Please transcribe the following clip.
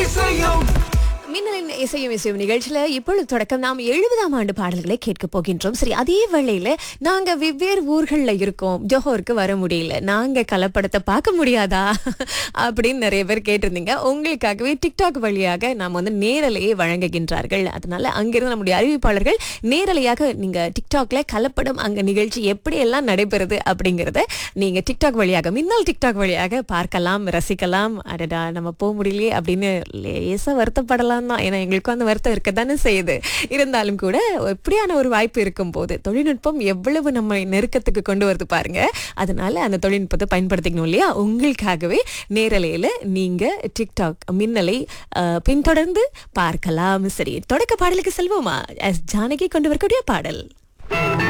இசையும் மின்னலின் இசையும் இசையும் நிகழ்ச்சியில இப்பொழுது தொடக்கம் நாம் எழுபதாம் ஆண்டு பாடல்களை கேட்க போகின்றோம் சரி அதே வேளையில நாங்க வெவ்வேறு ஊர்கள்ல இருக்கோம் ஜோஹோருக்கு வர முடியல நாங்க கலப்படத்தை பார்க்க முடியாதா அப்படின்னு நிறைய பேர் கேட்டிருந்தீங்க உங்களுக்காகவே டிக்டாக் வழியாக நாம் வந்து நேரலையே வழங்குகின்றார்கள் அதனால அங்கிருந்து நம்முடைய அறிவிப்பாளர்கள் நேரலையாக நீங்க டிக்டாக்ல கலப்படம் அங்க நிகழ்ச்சி எப்படி எல்லாம் நடைபெறுது அப்படிங்கறத நீங்க டிக்டாக் வழியாக மின்னல் டிக்டாக் வழியாக பார்க்கலாம் ரசிக்கலாம் அடடா நம்ம போக முடியலையே அப்படின்னு லேசா வருத்தப்படலாம் தான் ஏன்னா எங்களுக்கும் அந்த வருத்தம் இருக்க தானே செய்யுது இருந்தாலும் கூட எப்படியான ஒரு வாய்ப்பு இருக்கும் போது தொழில்நுட்பம் எவ்வளவு நம்ம நெருக்கத்துக்கு கொண்டு வருது பாருங்க அதனால அந்த தொழில்நுட்பத்தை பயன்படுத்திக்கணும் இல்லையா உங்களுக்காகவே நேரலையில நீங்க டிக்டாக் மின்னலை அஹ், பின்தொடர்ந்து பார்க்கலாம் சரி தொடக்க பாடலுக்கு செல்வோமா எஸ் ஜானகி கொண்டு வரக்கூடிய பாடல்